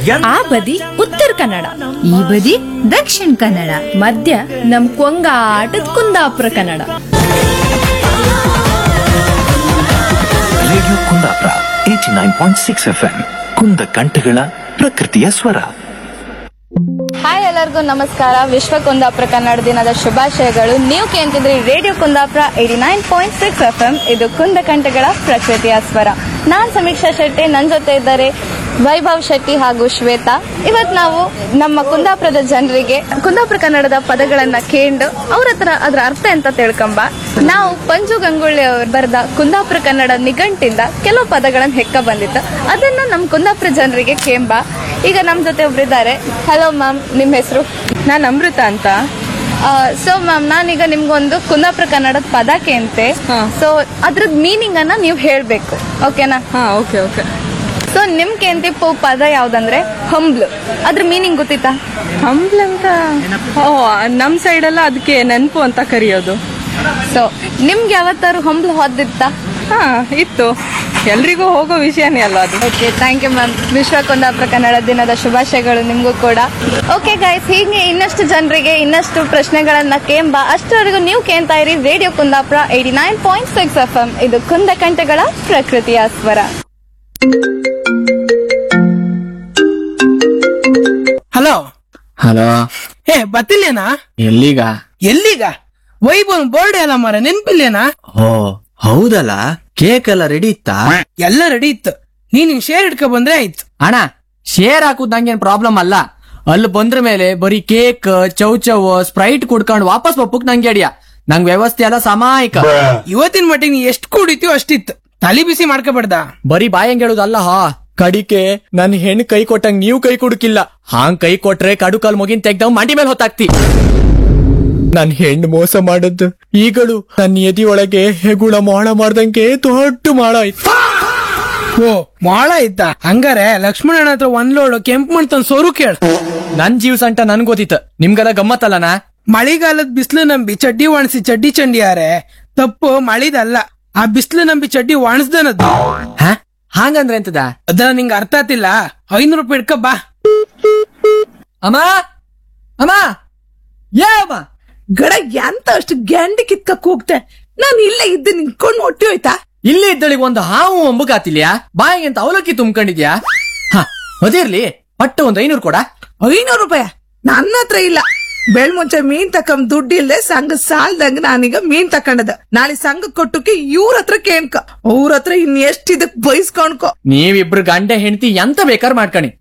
ಆ ಬದಿ ಉತ್ತರ ಕನ್ನಡ ಈ ಬದಿ ದಕ್ಷಿಣ ಕನ್ನಡ ಮಧ್ಯ ನಮ್ ಕೊಂಗಾಟದ Kundapura Kannada radio Kundapura eighty nine point six F M ಕುಂದ ಕಂಠಗಳ ಪ್ರಕೃತಿಯ ಸ್ವರ ಹಾಯ್ ಎಲ್ಲರಿಗೂ ನಮಸ್ಕಾರ ವಿಶ್ವ ಕುಂದಾಪುರ ಕನ್ನಡ ದಿನದ ಶುಭಾಶಯಗಳು ನೀವು ಕೇಳ್ತಿದ್ರಿ radio Kundapura eighty nine point six F M ಇದು ಕುಂದ ಕಂಠಗಳ ಪ್ರಕೃತಿಯ ಸ್ವರ ನಾನ್ ಸಮೀಕ್ಷಾ ಶೆಟ್ಟಿ ನನ್ನ ಜೊತೆ ಇದ್ದಾರೆ ವೈಭವ್ ಶೆಟ್ಟಿ ಹಾಗೂ ಶ್ವೇತಾ ಇವತ್ ನಾವು ನಮ್ಮ ಕುಂದಾಪುರದ ಜನರಿಗೆ ಕುಂದಾಪುರ ಕನ್ನಡದ ಪದಗಳನ್ನ ಕೇಂಡು ಅವ್ರ ಹತ್ರ ಅದ್ರ ಅರ್ಥ ಎಂತ ತಿಳ್ಕೊಂಬ ನಾವು ಪಂಜು ಗಂಗೊಳ್ಳಿ ಅವರು ಬರೆದ ಕುಂದಾಪುರ ಕನ್ನಡ ನಿಘಂಟಿಂದ ಕೆಲವು ಪದಗಳನ್ನ ಹೆಕ್ಕ ಬಂದಿತ್ತು ಅದನ್ನು ನಮ್ಮ ಕುಂದಾಪುರ ಜನರಿಗೆ ಕೇಂಬ ಈಗ ನಮ್ ಜೊತೆ ಒಬ್ರಿದ್ದಾರೆ ಹಲೋ ಮ್ಯಾಮ್ ನಿಮ್ ಹೆಸರು ನಾನು ಅಮೃತ ಅಂತ ಸೊ ಮ್ಯಾಮ್ ನಾನೀಗ ನಿಮ್ಗೊಂದು ಕುಂದಾಪುರ ಕನ್ನಡದ ಪದ ಕೇಂತೆ ಹಾ. ಸೊ ಅದ್ರದ್ ಮೀನಿಂಗ್ ಅನ್ನ ನೀವು ಹೇಳ್ಬೇಕು ಓಕೆನಾ ಹಾ ಓಕೆ ಓಕೆ ಸೊ ನಿಮ್ ಕೇಂತಿಪ್ಪು ಪದ ಯಾವ್ದಂದ್ರೆ ಹಂಬ್ಲು ಅದ್ರ ಮೀನಿಂಗ್ ಗೊತ್ತಿತ್ತಾ ಹಂಬ್ಲ್ ಅಂತ ಓ ನಮ್ ಸೈಡ್ ಎಲ್ಲ ಅದಕ್ಕೆ ನೆನಪು ಅಂತ ಕರೆಯೋದು ಸೊ ನಿಮ್ಗೆ ಯಾವತ್ತಾರು ಹಂಬ್ಲು ಹೊದ್ದಿತ್ತಾ ಹಾ ಇತ್ತು ಎಲ್ರಿಗೂ ಹೋಗೋ ವಿಷಯನೇ ಅಲ್ಲ ಅದು ಓಕೆ ಥ್ಯಾಂಕ್ ಯು ಮ್ಯಾಮ್ ವಿಶ್ವ ಕುಂದಾಪುರ ಕನ್ನಡ ದಿನದ ಶುಭಾಶಯಗಳು ನಿಮಗೂ ಕೂಡ ಓಕೆ ಗೈಸ್ ಹೀಗೆ ಇನ್ನಷ್ಟು ಜನರಿಗೆ ಇನ್ನಷ್ಟು ಪ್ರಶ್ನೆಗಳನ್ನ ಕೇಂಬ ಅಷ್ಟರವರೆಗೂ ನೀವು ಕೇಳ್ತಾ ಇರಿ radio Kundapura eighty nine point six F M ಇದು ಕುಂದ ಕಂಠಗಳ ಪ್ರಕೃತಿಯ ಸ್ವರ ಹಲೋ ಹಲೋ ಏ ಬತ್ತಿಲ್ಲೇನಾ ಎಲ್ಲಿಗ ಎಲ್ಲಿಗ ವೈಭವ್ ಬೋರ್ಡ್ ಎಲ್ಲ ಮರ ನೆನ್ಪಿಲ್ಲೇನಾ ಓ ಹೌದಲ್ಲ ಕೇಕ್ ಎಲ್ಲ ರೆಡಿ ಇತ್ತಾ ಎಲ್ಲ ರೆಡಿ ಇತ್ತು ನೀನ್ ಹಿಂಗ್ ಶೇರ್ ಇಟ್ಕೊ ಬಂದ್ರೆ ಆಯ್ತು ಅಣ್ಣ ಶೇರ್ ಹಾಕುದ್ ನಂಗೇನ್ ಪ್ರಾಬ್ಲಮ್ ಅಲ್ಲ ಅಲ್ಲಿ ಬಂದ್ರ ಮೇಲೆ ಬರೀ ಕೇಕ್ ಚೌ ಚೌ ಸ್ಪ್ರೈಟ್ ಕುಡ್ಕೊಂಡು ವಾಪಸ್ ಬಪ್ಪುಕ್ ನಂಗೆ ಅಡಿಯ ನಂಗ್ ವ್ಯವಸ್ಥೆ ಎಲ್ಲ ಸಮಾಯಿಕ ಇವತ್ತಿನ ಮಟ್ಟಿಗೆ ನೀ ಎಷ್ಟು ಕುಡಿತೀವೋ ಅಷ್ಟಿತ್ತು ತಲೆ ಬಿಸಿ ಮಾಡ್ಕೋಬೇಡ್ದ ಬರೀ ಬಾಯಂಗ್ ಹೇಳುದಲ್ಲ ಹಾ ಕಡಿಕೆ ನನ್ ಹೆಣ್ ಕೈ ಕೊಟ್ಟಂಗ್ ನೀವು ಕೈ ಕುಡುಕಿಲ್ಲ ಹಾಂಗ್ ಕೈ ಕೊಟ್ರೆ ಕಡು ಕಾಲ್ ಮುಗಿನ್ ತೆಗ್ದವ್ ಮಂಡಿ ಮೇಲೆ ಹೊತ್ತಾಕ್ತಿ ನನ್ ಹೆಣ್ಣು ಮೋಸ ಮಾಡದ್ದು ಈಗಳು ನನ್ನ ಎದಿ ಒಳಗೆ ಹೆಗುಳ ಮಾಡ ಮಾಡ್ದಂಗೆ ದೊಡ್ಡ ಮಾಡ ಆಯ್ತು ಓ ಮಾಳ ಇದ್ದ ಹಂಗಾರೆ ಲಕ್ಷ್ಮಣನ ಹತ್ರ ಒಂದ್ ಲೋಡು ಕೆಂಪು ಮಣ್ ತಂದ್ ಸೋರು ಕೇಳ ನನ್ ಜೀವ ಸಂಟ ನನ್ ಗೊತ್ತಿತ್ತು ನಿಮ್ಗೆಲ್ಲ ಗಮ್ಮತ್ತಲ್ಲನಾ ಮಳಿಗಾಲದ ಬಿಸಿಲು ನಂಬಿ ಚಡ್ಡಿ ಒಣಸಿ ಚಡ್ಡಿ ಚಂಡಿಯಾರೆ ತಪ್ಪು ಮಳಿದಲ್ಲ ಆ ಬಿಸಿಲು ನಂಬಿ ಚಡ್ಡಿ ಒಣಸ್ದನದ್ದು ಹ ಹಾಗಂದ್ರೆ ಎಂತದ ಅದ ನಿಂಗ ಅರ್ಥ ಆತಿಲ್ಲ ಐನೂರು ರೂಪಾಯಿ ಇಟ್ಕೊ ಬಾ ಅಮ್ಮ ಅಮ್ಮ ಏ ಅಮ್ಮ ಗಡ ಎಂತ ಅಷ್ಟು ಗ್ಯಾಂಡಿ ಕಿತ್ಕಕ್ ಹೋಗ್ತೆ ನಾನು ಇಲ್ಲೇ ಇದ್ದು ನಿಂತ್ಕೊಂಡು ಹೊಟ್ಟಿ ಹೋಯ್ತಾ ಇಲ್ಲಿ ಇದ್ದಳಿಗೆ ಒಂದು ಹಾವು ಅಂಬುಗಾತಿಲ್ಯಾ ಬಾಯಿಗೆ ಅಂತ ಅವಲಕ್ಕಿ ತುಂಬ್ಕೊಂಡಿದ್ಯಾ ಹ ಅದಿರ್ಲಿ ಪಟ್ಟು ಒಂದ್ ಐನೂರು ಕೊಡ ಐನೂರು ರೂಪಾಯಿ ನನ್ನ ಹತ್ರ ಇಲ್ಲ ಬೆಳ್ ಮುಂಚೆ ಮೀನ್ ತಕೊಂಡ್ ದುಡ್ಡು ಇಲ್ದೆ ಸಂಘ ಸಾಲ್ದಂಗ ನಾನೀಗ ಮೀನ್ ತಕೊಂಡದ ನಾಳೆ ಸಂಘ ಕೊಟ್ಟಕ್ಕೆ ಇವ್ರ ಹತ್ರ ಕೇಳ್ಕ ಅವ್ರ ಹತ್ರ ಇನ್ ಎಷ್ಟ್ ಇದಕ್ ಬೈಸ್ಕೊಂಡ್ಕೊ ನೀವಿಬ್ರು ಗಂಡ ಹೆಂಡತಿ ಎಂತ ಬೇಕಾರ್ ಮಾಡ್ಕಣಿ